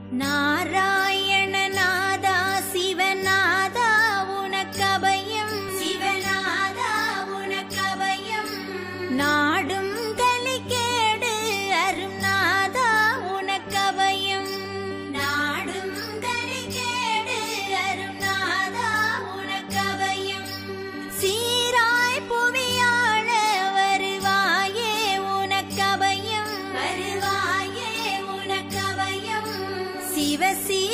நாராயணநாதா சிவநாதா உனக்கபயம் சிவநாதா உனக்கபயம் நாடும் கலிகேடு அருநாதா உனக்கபயம் நாடும் கலிகேடு அருநாதா உனக்கபயம் சீராய் புவியாழ வருவாயே உனக்கபயம் வருவாயே உனக்கபயம் சிவ சிவ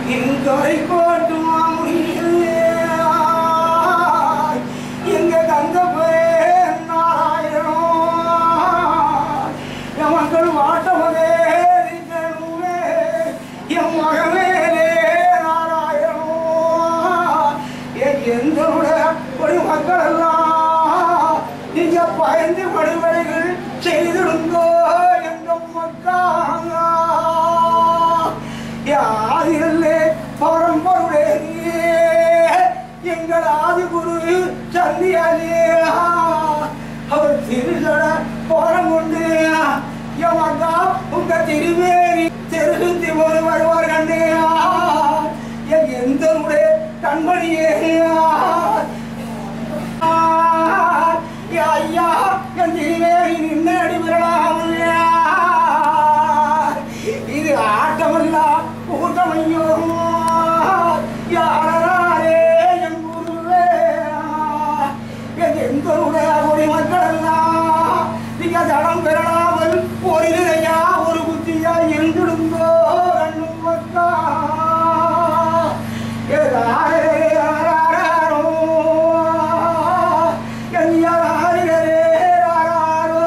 இன்கரை கோட்டும் எங்க கங்கப்பே நாராயணம் என் மக்கள் வாட்டமதே இருக்கணுமே என் மகமேலே நாராயணம் என் எங்களுடைய ஒரு மக்கள் எல்லாம் நீங்க பயந்து படுகொலைகள் செய்திருந்தோ எங்கள் மக்கள் யாதிரல்லே பரம்பருடைய எங்கள் ஆதிகுரு சந்தியாலே அவர் திருசட போரம் கொண்டு எமக்கா உங்க திருமேனி தெருந்தி போது வருவார் கண்டே என் எந்த உடைய கண்மணியே ஐயா என் திருமேனி நின்னடி விரலாமையா இது ஆட்டமல்ல கூட்டமையோ யாரே என் குருவே என் எங்களுடைய ஒரு மக்கள் எல்லாம் நீங்க தடம் பெறலாமல் ஒரு நிறையா ஒரு புத்தியா இருந்திருந்தோ கண்ணும் மக்கா யாரே யாராரோ என் யாரே யாராரோ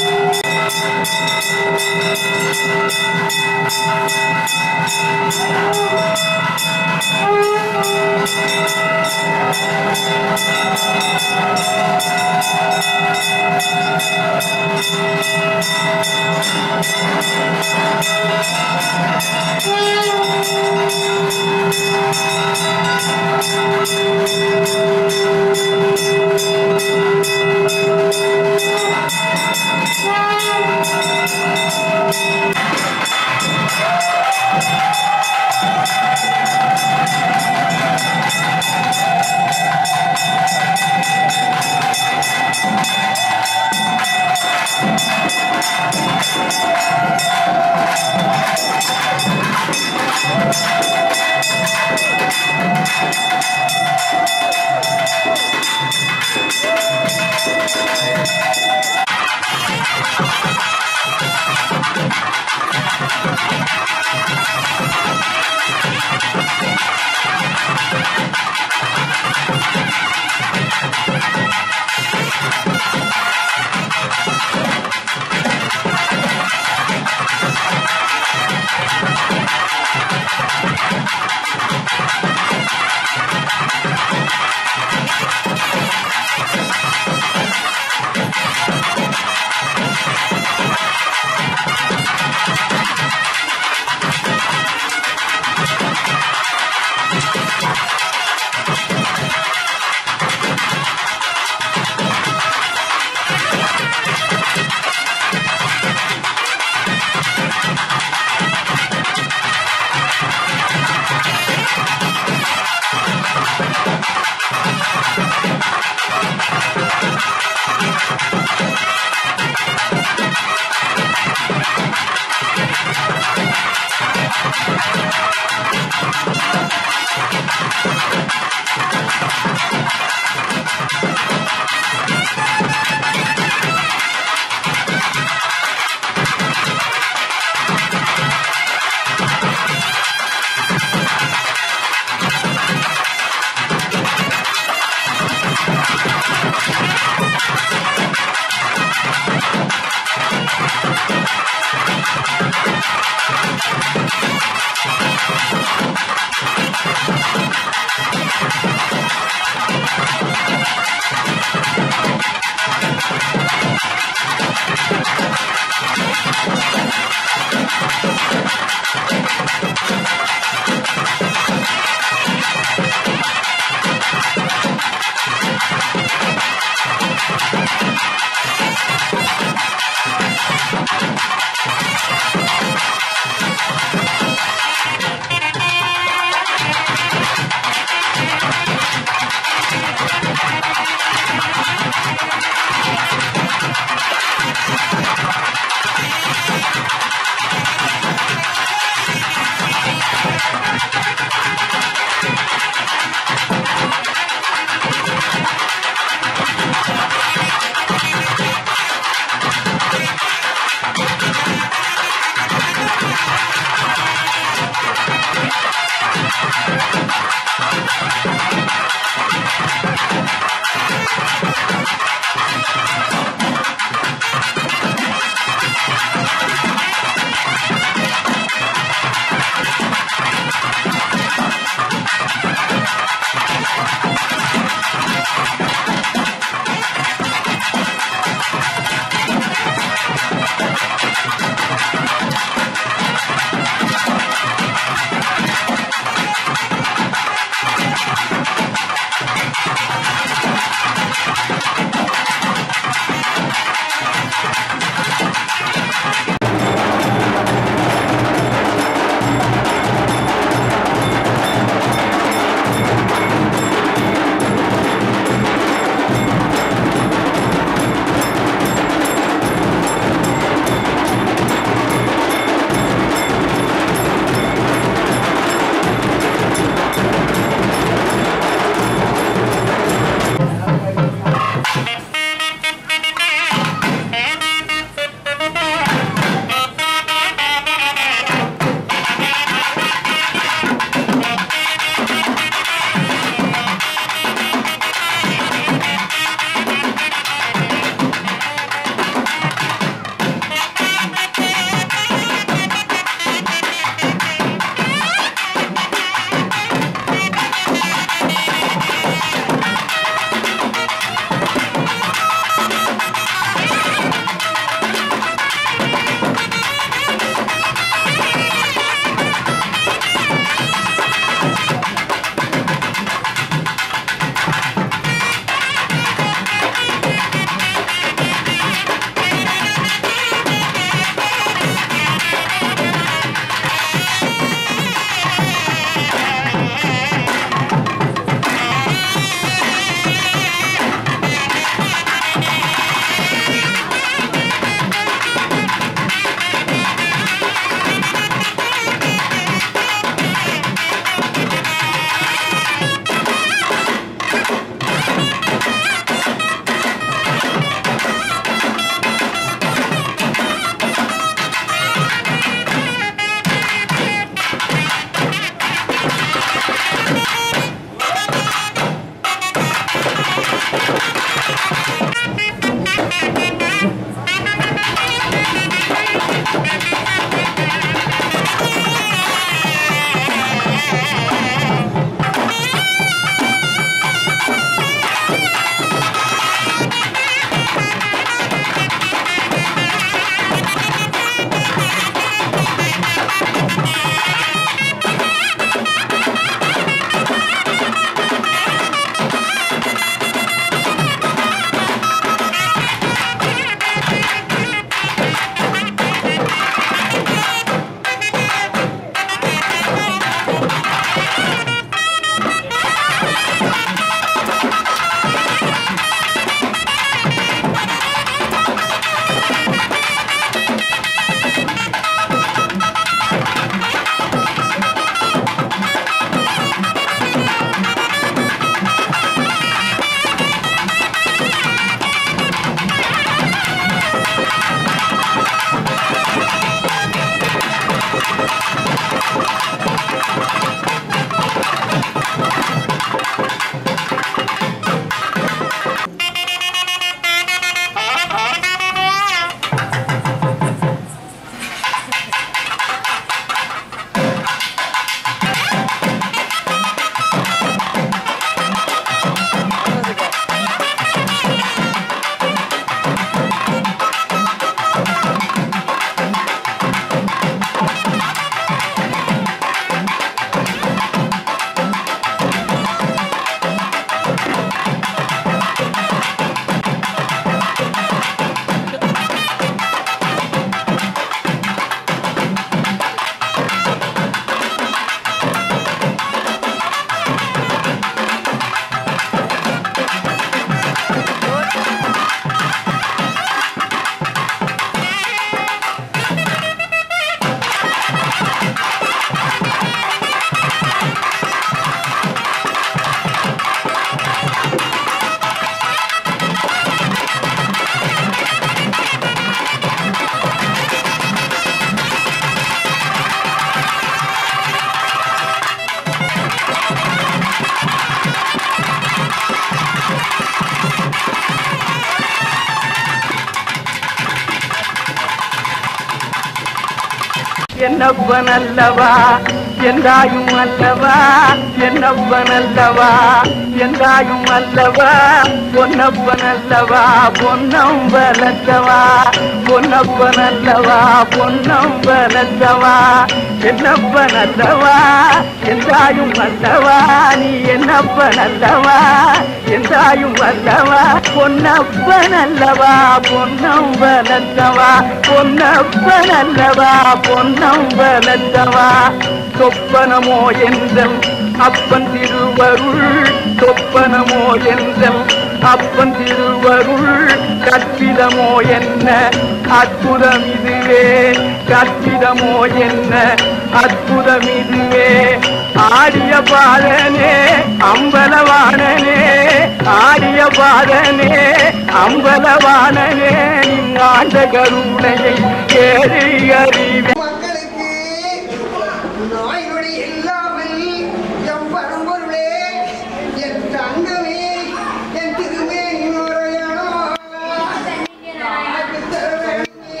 என்னப்பன் அல்லவா எந்தாயும் அல்லவா என்னப்பன் அல்லவா எந்தாயும் அல்லவா பொன்னப்பன் அல்லவா பொன்னம்பலத்தவா பொன்னப்பன் அல்லவா பொன்னம்பலத்தவா என்னப்பன் அல்லவா எந்தாயும் அல்லவா நீ என்னப்பன் அல்லவா எந்தாயும் அல்லவா பொன்னப்பன் அல்லவா பொன்னம்பலத்தவா பொன்னப்பன் அல்லவா பொன்னம்பலத்தவா சொப்பனமோ என்றல் அப்பன் திருவருள் சொப்பனமோ என்றல் அப்பன் திருவருள் கற்பிதமோ என்ன அற்புதம் இதுவே கற்பிதமோ என்ன அற்புதம் இதுவே ஆடிய பாதனே அம்பலவாணனே ஆடிய பாதனே அம்பலவாணனே ஆண்ட கருணையை கேடு அறிவே மக்களுக்கு நோய் நொடி இல்லாமல் என் பரம்பொருளே என் தங்கமே என் திருமேனி முறையானோ எனக்கு தர வேண்டுமே.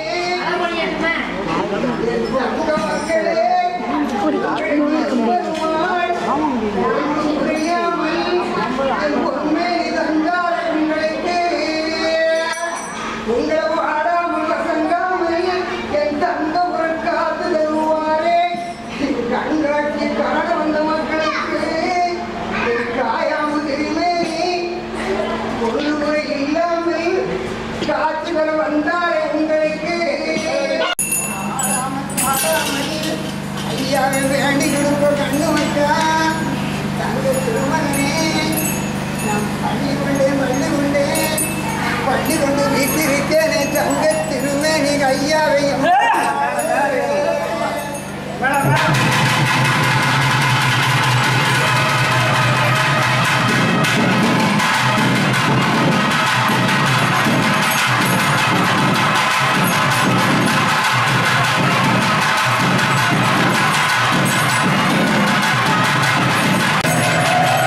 என் தங்க மக்களே, பெருமாள், புரியாமல் என் பொன்மேனி தந்தார் உங்களுக்கு. உங்களை வாடாமல் வசங்காமல் என் தங்க ஒரு காத்து தருவாரே கண்காட்சி காண வந்த மக்களுக்கு என் காயாமல் திருமேனி பொருள்முறை இல்லாமல் காத்து தர வந்தாரே உங்களுக்கு ஐயாவை வேண்டி கொடுக்க கண்ணு வைக்கா தங்க திருமணனே நான் பள்ளி கொண்டேன் பள்ளி கொண்டேன் பள்ளி கொண்டு வீட்டிருக்கேனே தங்க திருமேனி ஐயாவையும்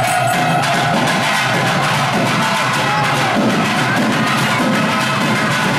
ஆ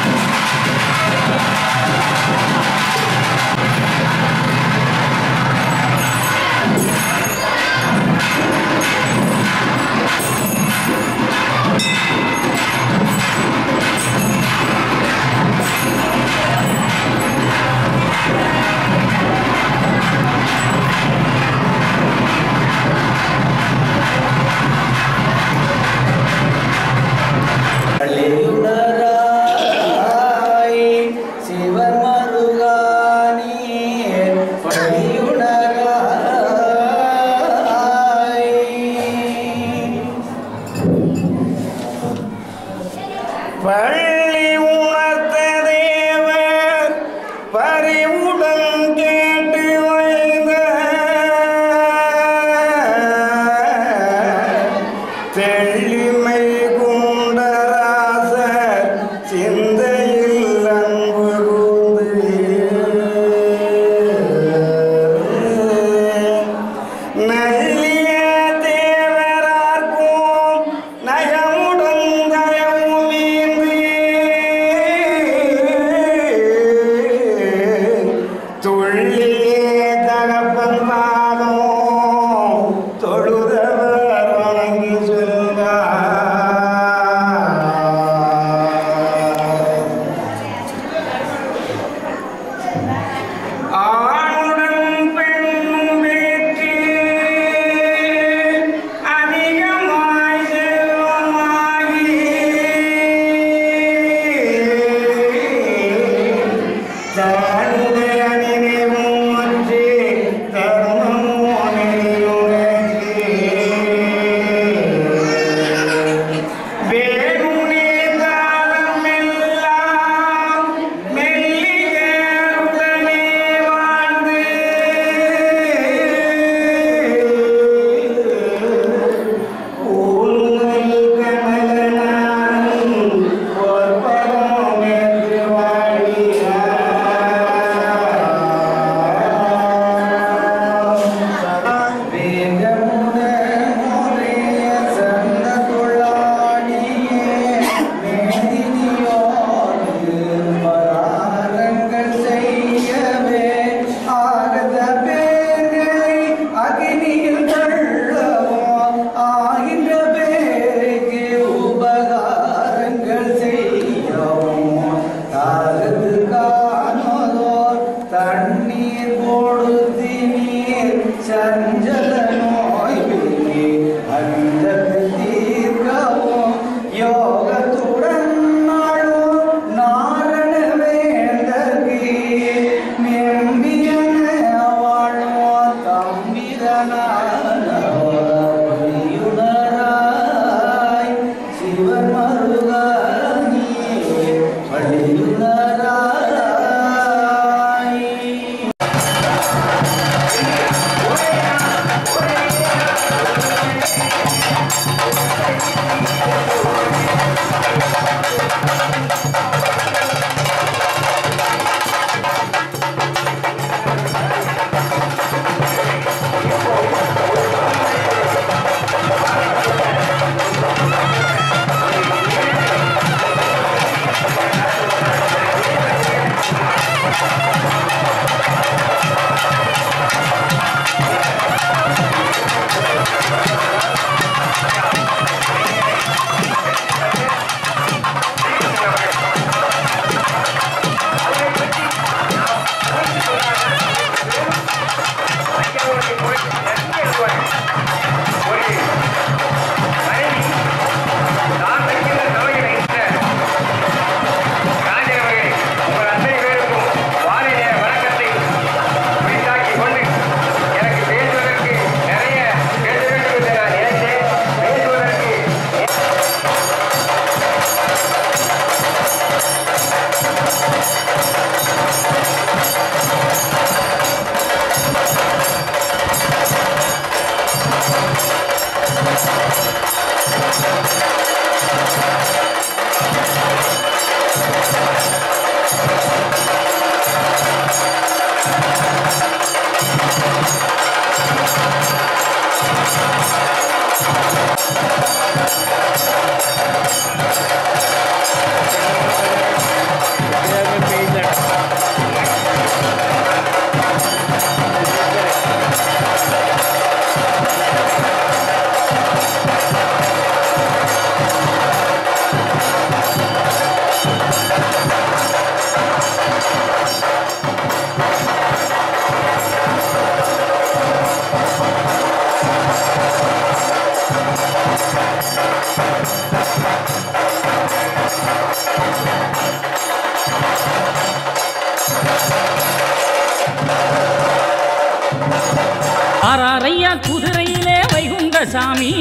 ஆறாரையா குதிரையிலே வைகுண்ட சாமி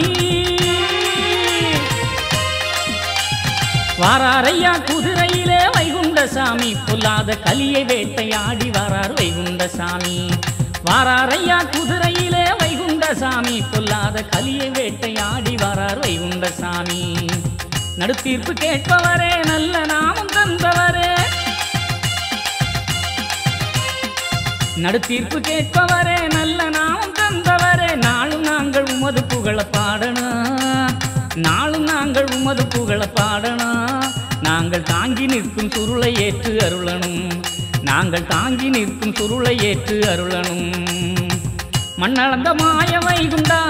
வாராரையா குதிரையிலே வைகுண்ட சாமி பொல்லாத கலியை வேட்டையாடி வாரார் வைகுண்ட சாமி வாராரையா குதிரையிலே வைகுண்ட சாமி பொல்லாத கலியை வேட்டையாடி வாரார் வைகுண்ட சாமி நடுத்தீர்ப்பு கேட்பவரே நல்ல நாமம் தந்தவரே நடுத்தீர்ப்பு கேட்பவரே நல்ல நாமம் தந்தவரே நாளும் நாங்கள் உமது புகழ பாடணும் நாளும் நாங்கள் உமது புகழ பாடணும் நாங்கள் தாங்கி நிற்கும் சுருளை ஏற்று அருளணும் நாங்கள் தாங்கி நிற்கும் சுருளை ஏற்று அருளணும் மண்ணளந்த மாய வைகுண்டா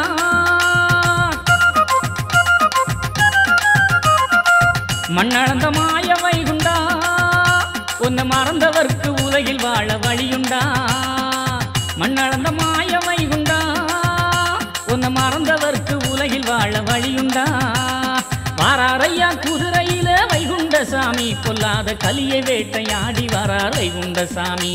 மண்ணளந்த மாய வைகுண்டா உன்னை மறந்தவர்க்கு உலகில் வாழ வழியுண்டா மண்ணளந்த மாய வைகுண்டா உன்னை மறந்தவர்க்கு உலகில் வாழ வழியுண்டா வாராரையா குதிரையில வைகுண்ட சாமி பொல்லாத கலியை வேட்டையாடி வரார் வைகுண்ட சாமி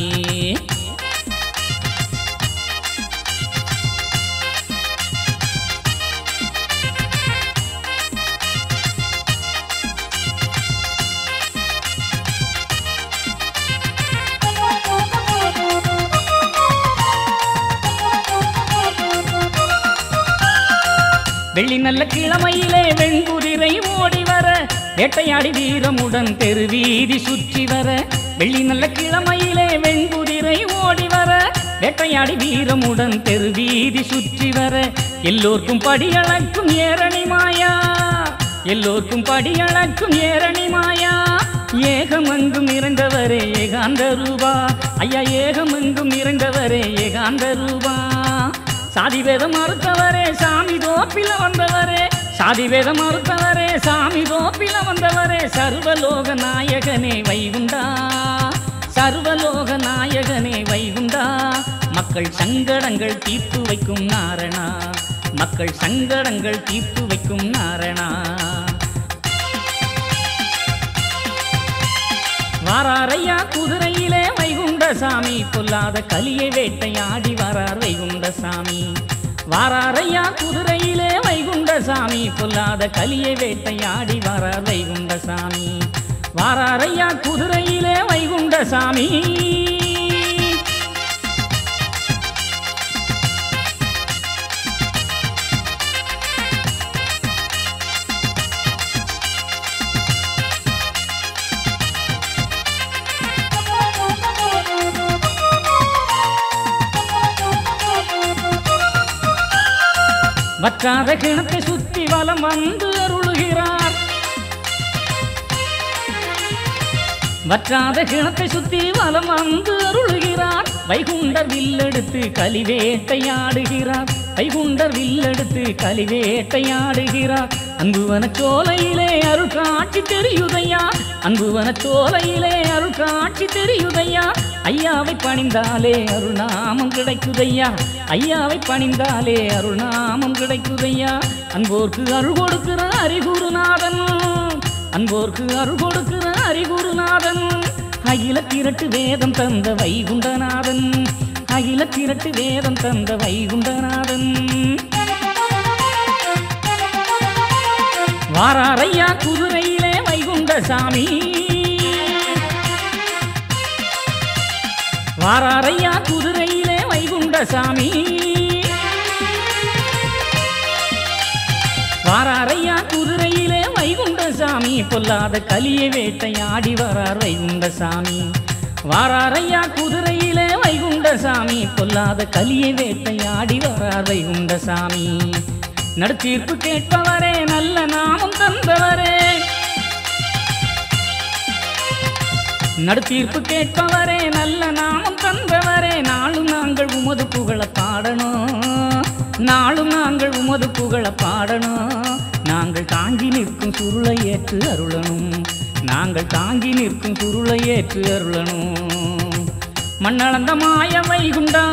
வெள்ளி நல்ல கிழமையிலே வெண்குதிரை ஓடி வர வேட்டையாடி வீரமுடன் தெருவீதி சுற்றி வர வெள்ளி நல்ல கிழமையிலே வெண்குதிரை ஓடி வர வேட்டையாடி வீரமுடன் தெருவீதி சுற்றி வர எல்லோர்க்கும் படியளக்கும் ஏரணி மாயா எல்லோர்க்கும் படியளக்கும் ஏரணி மாயா ஏகமெங்கும் நிறைந்தவரே ஏகாந்த ரூபா ஐயா ஏகமெங்கும் நிறைந்தவரே ஏகாந்த ரூபா சாதி வேதம் மறுத்தவரே சாமி தோப்பில வந்தவரே சாதி வேதம் மறுத்தவரே சாமி தோப்பில வந்தவரே சர்வலோக நாயகனே வைகுண்டா சர்வலோக நாயகனே வைகுண்டா மக்கள் சங்கடங்கள் தீர்த்து வைக்கும் நாரணா மக்கள் சங்கடங்கள் தீர்த்து வைக்கும் நாரணா வாராரையா குதிரையிலே வைகுண்ட சாமி பொல்லாத கலியை வேட்டையாடி வரார் வைகுண்ட சாமி வாராரையா குதிரையிலே வைகுண்ட சாமி பொல்லாத கலியை வேட்டையாடி வரார் வைகுண்ட சாமி வாராரையா குதிரையிலே வைகுண்ட சாமி வற்றாத கிணத்தை சுத்தி வலம் வந்து அருளுகிறார் வற்றாத கிணத்தை சுத்தி வலம் வந்து அருளுகிறார் வைகுண்டர் வில்லெடுத்து கலிவேட்டையாடுகிறார் வைகுண்டர் வில்லெடுத்து கலிவேட்டையாடுகிறார் அன்புவன சோலையிலே அருள் காட்சி தெரியுதையா அன்புவன சோலையிலே அருள் காட்சி தெரியுதையா ஐயாவை பணிந்தாலே அருள் நாமம் கிடைக்குதையா ஐயாவை பணிந்தாலே அருள் நாமம் கிடைக்குதையா அன்போர்க்கு அருள் கொடுக்கிற அரிகுருநாதன் அன்போர்க்கு அருள் கொடுக்கிற அரிகுருநாதன் அகில திரட்டு வேதம் தந்த வைகுண்டநாதன் அகில திரட்டு வேதம் தந்த வைகுண்டநாதன் வாராரையா குதிரையிலே வைகுண்ட சாமி வாராரையா குதிரையிலே வைகுண்ட சாமி வாராரையா குதிரையிலே வைகுண்ட சாமி பொல்லாத கலிய வேட்டையாடி வரார் வைகுண்ட சாமி வாராரையா குதிரையிலே வைகுண்ட சாமி பொல்லாத கலிய வேட்டையாடி வரார் வைகுண்ட சாமி நடுத்தீர்ப்பு கேட்பவரே நல்ல நாமம் தந்தவரே நடுத்தீர்ப்பு கேட்பவரே நல்ல நாமம் தந்தவரே நாளும் நாங்கள் உமது புகழ பாடணும் நாளும் நாங்கள் உமது புகழ பாடணும் நாங்கள் தாங்கி நிற்கும் சுருளை ஏற்று அருளணும் நாங்கள் தாங்கி நிற்கும் சுருளை ஏற்று அருளணும் மண்ணளந்த மாய வைகுண்டா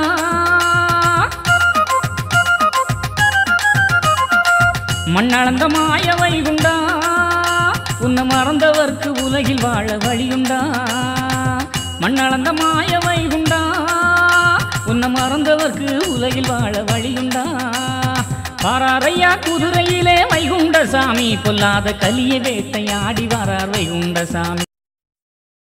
மண்ணளந்த மாய வைகுண்டா உன்னை மறந்தவர்க்கு உலகில் வாழ வழியுண்டா மண்ணளந்த மாய வைகுண்டா உன்னை மறந்தவர்க்கு உலகில் வாழ வழியுண்டா பாராரையா குதிரையிலே வைகுண்ட சாமி பொல்லாத கலிய வேட்டையாடி வரார் வைகுண்ட சாமி